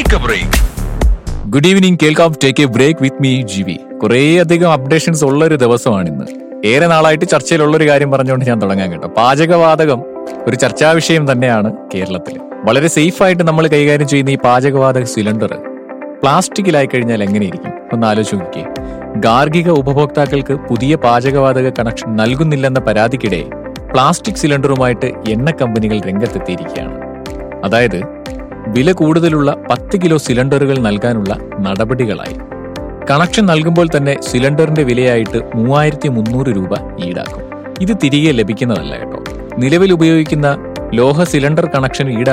take a break good evening കേൾക്കാം take a break with me G V കുറേയധികം updations ഉള്ള ഒരു ദിവസമാണ് ഇന്ന് ഏറെ നാളായിട്ട് ചർച്ചയിലുള്ള ഒരു കാര്യം പറഞ്ഞുകൊണ്ട് ഞാൻ തുടങ്ങാൻ കേട്ടോ പാചകവാതകം ഒരു ചർച്ചാ വിഷയം തന്നെയാണ് കേരളത്തിൽ വളരെ സേഫ് ആയിട്ട് നമ്മൾ കൈകാര്യം ചെയ്യുന്ന ഈ പാചകവാതക സിലിണ്ടർ പ്ലാസ്റ്റിക്കിലായി കഴിഞ്ഞാൽ എങ്ങനെയിരിക്കും ഒന്ന് ആലോചിച്ച് നോക്കിയേ ഗാർഹിക ഉപഭോക്താക്കൾക്ക് പുതിയ പാചകവാതക കണക്ഷൻ നൽകുന്നില്ലെന്ന പരാതിക്കിടെ പ്ലാസ്റ്റിക് സിലിണ്ടറുമായിട്ട് എണ്ണ കമ്പനികൾ രംഗത്തെത്തിയിരിക്കുകയാണ് അതായത് വില കൂടുതലുള്ള പത്ത് കിലോ സിലിണ്ടറുകൾ നൽകാനുള്ള നടപടികളായി കണക്ഷൻ നൽകുമ്പോൾ തന്നെ സിലിണ്ടറിന്റെ വിലയായിട്ട് മൂവായിരത്തി മുന്നൂറ് രൂപ ഈടാക്കും ഇത് തിരികെ ലഭിക്കുന്നതല്ല കേട്ടോ നിലവിൽ ഉപയോഗിക്കുന്ന ലോഹ സിലിണ്ടർ കണക്ഷൻ ഈടാക്കും